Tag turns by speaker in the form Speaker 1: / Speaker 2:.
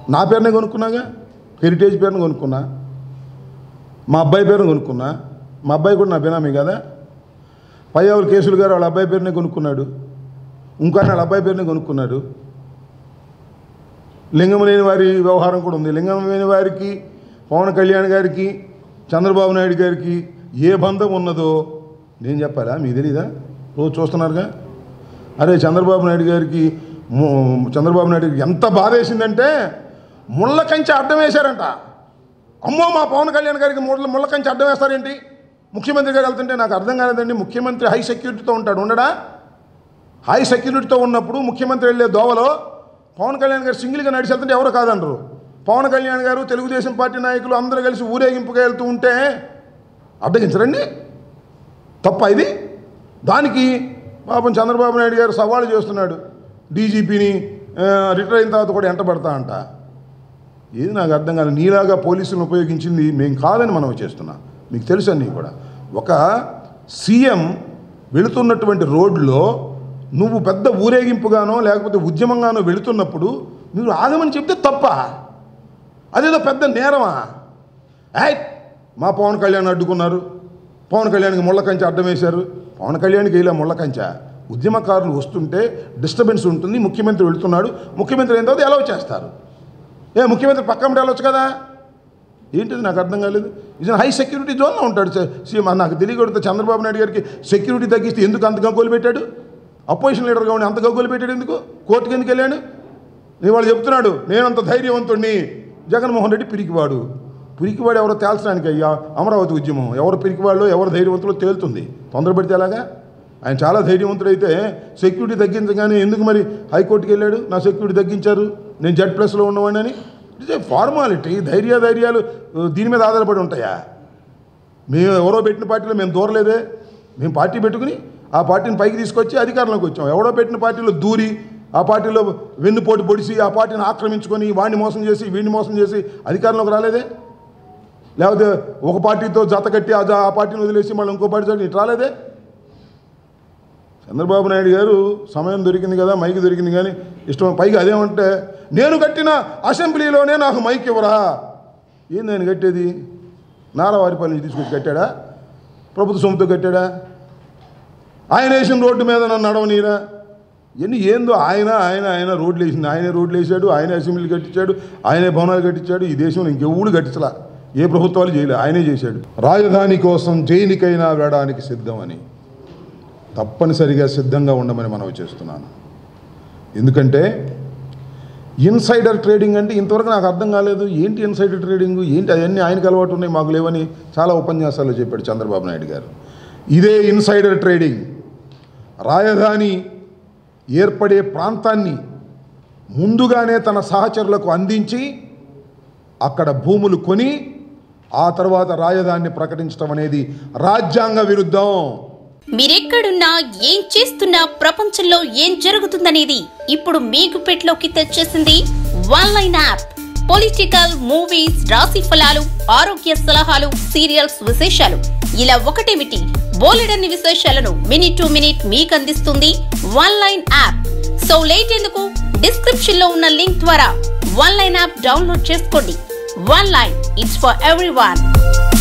Speaker 1: నా పేరునే కొనుక్కున్నాగా హెరిటేజ్ పేరుని కొనుక్కున్నా మా అబ్బాయి పేరుని కొనుక్కున్నా మా అబ్బాయి కూడా నా బినామీ కదా పయ్యావులు కేసులు గారు వాళ్ళ అబ్బాయి పేరునే కొనుక్కున్నాడు ఇంకా వాళ్ళ అబ్బాయి పేరునే కొనుక్కున్నాడు లింగం లేని వారి వ్యవహారం కూడా ఉంది లింగం లేని వారికి పవన్ కళ్యాణ్ గారికి చంద్రబాబు నాయుడు గారికి ఏ బంధం ఉన్నదో నేను చెప్పాలా మీకు తెలీదా రోజు చూస్తున్నారుగా అరే చంద్రబాబు నాయుడు గారికి ము- చంద్రబాబు నాయుడు గారికి ఎంత బాధ వేసిందంటే ముళ్ళ కంచె అడ్డం వేశారంట అమ్మో మా పవన్ కళ్యాణ్ గారికి ముళ్ళ ముళ్ళ కంచె అడ్డం వేస్తారేంటి ముఖ్యమంత్రి గారు వెళ్తుంటే నాకు అర్థం కాలేదండి ముఖ్యమంత్రి హై సెక్యూరిటీతో ఉంటాడు ఉండడా హై సెక్యూరిటీతో ఉన్నప్పుడు ముఖ్యమంత్రి వెళ్ళే దోవలో పవన్ కళ్యాణ్ గారు సింగిల్గా నడిచి వెళ్తుంటే ఎవరు కాదనరు పవన్ కళ్యాణ్ గారు తెలుగుదేశం పార్టీ నాయకులు అందరూ కలిసి ఊరేగింపుగా వెళ్తూ ఉంటే అడ్డగించరండి తప్ప ఇది దానికి పాపం చంద్రబాబు నాయుడు గారు సవాలు చేస్తున్నాడు డీజీపీని రిటైర్ అయిన తర్వాత కూడా ఎంటబడతా అంట ఏది నాకు అర్థం కాదు నీలాగా పోలీసులను ఉపయోగించింది మేము కాదని మనం చేస్తున్నాం మీకు తెలుసు అన్నీ కూడా ఒక సీఎం వెళుతున్నటువంటి రోడ్లో నువ్వు పెద్ద ఊరేగింపుగానో లేకపోతే ఉద్యమంగానో వెళుతున్నప్పుడు మీరు ఆగమని చెప్తే తప్ప అదేదో పెద్ద నేరమా ఏయ్ మా పవన్ కళ్యాణ్ అడ్డుకున్నారు పవన్ కళ్యాణ్కి ముళ్ళ కంచె అడ్డం వేశారు పవన్ కళ్యాణ్కి వేయలే ముళ్ళ కంచె ఉద్యమకారులు వస్తుంటే డిస్టర్బెన్స్ ఉంటుంది ముఖ్యమంత్రి వెళుతున్నాడు ముఖ్యమంత్రి అయిన తర్వాత ఎలా చేస్తారు ఏ ముఖ్యమంత్రి పక్కన వెళ్ళొచ్చు కదా ఏంటిది నాకు అర్థం కాలేదు ఇది హై సెక్యూరిటీ జోన్లో ఉంటాడు స- సీఎం నాకు తెలియకూడదు చంద్రబాబు నాయుడు గారికి సెక్యూరిటీ తగ్గిస్తే ఎందుకు అంత గగ్గోలు పెట్టాడు అపోజిషన్ లీడర్గా ఉండి అంత గగ్గోలు పెట్టాడు ఎందుకు కోర్టుకి ఎందుకు వెళ్ళాడు నేను వాళ్ళు చెప్తున్నాడు నేనంత ధైర్యవంతుణ్ణి జగన్మోహన్ రెడ్డి పిరికివాడు పిరికివాడు ఎవరో తేల్చడానికి అయ్యా అమరావతి ఉద్యమం ఎవరు పిరికివాళ్ళు ఎవరు ధైర్యవంతులో తేలుతుంది తొందరపడితే ఎలాగా ఆయన చాలా ధైర్యవంతుడైతే సెక్యూరిటీ తగ్గించగానే ఎందుకు మరి హైకోర్టుకి వెళ్ళాడు నా సెక్యూరిటీ తగ్గించారు నేను జెడ్ ప్లస్లో ఉన్నవాడిని అని ఇట్స్ ఏ ఫార్మాలిటీ ధైర్య ధైర్యాలు ఆ, దీని మీద ఆధారపడి ఉంటాయా మేము ఎవరో పెట్టిన పార్టీలో మేము దూరలేదే మేము పార్టీ పెట్టుకుని ఆ పార్టీని పైకి తీసుకొచ్చి అధికారంలోకి వచ్చాం ఎవడో పెట్టిన పార్టీలో దూరి ఆ పార్టీలో వెన్నుపోటు పొడిచి ఆ పార్టీని ఆక్రమించుకొని వాడిని మోసం చేసి వీడిని మోసం చేసి అధికారంలోకి రాలేదే లేకపోతే ఒక పార్టీతో జత కట్టి ఆ జా- ఆ పార్టీని వదిలేసి మళ్ళీ ఇంకో పార్టీ జత ఇటు రాలేదే చంద్రబాబు నాయుడు గారు సమయం దొరికింది కదా మైక్ దొరికింది కానీ ఇష్టం పైగా అదేమంటే నేను కట్టిన అసెంబ్లీలోనే నాకు మైక్ ఇవ్వరా ఏంది ఆయన కట్టేది నారావారిపల్లి నుంచి తీసుకొచ్చి కట్టాడా ప్రభుత్వ సొమ్ముతో కట్టాడా ఆయన వేసిన రోడ్డు మీద నన్ను నడవనీరా ఎన్ని ఏందో ఆయన ఆయన ఆయన రోడ్లు వేసింది ఆయనే రోడ్లు వేసాడు ఆయనే అసెంబ్లీ కట్టించాడు ఆయనే భవనాలు కట్టించాడు ఈ దేశంలో ఇంకెవడు కట్టించలా ఏ ప్రభుత్వాలు చేయలే ఆయనే చేశాడు రాజధాని కోసం జైనికైనా వేయడానికి సిద్ధమని తప్పనిసరిగా సిద్ధంగా ఉండమని మనవి చేస్తున్నాను ఎందుకంటే ఇన్సైడర్ ట్రేడింగ్ అంటే ఇంతవరకు నాకు అర్థం కాలేదు ఏంటి ఇన్సైడర్ ట్రేడింగ్ ఏంటి అవన్నీ ఆయనకు అలవాటు ఉన్నాయి మాకు లేవని చాలా ఉపన్యాసాల్లో చెప్పాడు చంద్రబాబు నాయుడు గారు ఇదే ఇన్సైడర్ ట్రేడింగ్ రాజధాని ఏర్పడే ప్రాంతాన్ని ముందుగానే తన సహచరులకు అందించి అక్కడ భూములు కొని ఆ తర్వాత రాజధానిని ప్రకటించడం అనేది రాజ్యాంగ విరుద్ధం
Speaker 2: మీరెక్కడున్నా ఏం చేస్తున్నా ప్రపంచంలో ఏం జరుగుతుందనేది ఇప్పుడు మీకు పెట్లోకి తెచ్చేసింది one line app political movies రాశి ఫలాలు ఆరోగ్య సలహాలు సీరియల్స్ విశేషాలు ఇలా ఒకటేమిటి బోలెడన్ని విశేషాలను మినిట్ టు మినిట్ మీకు అందిస్తుంది one line app so late ఎందుకు డిస్క్రిప్షన్ లో ఉన్న లింక్ ద్వారా వన్ లైన్ యాప్ డౌన్లోడ్ చేసుకోండి one line it's for every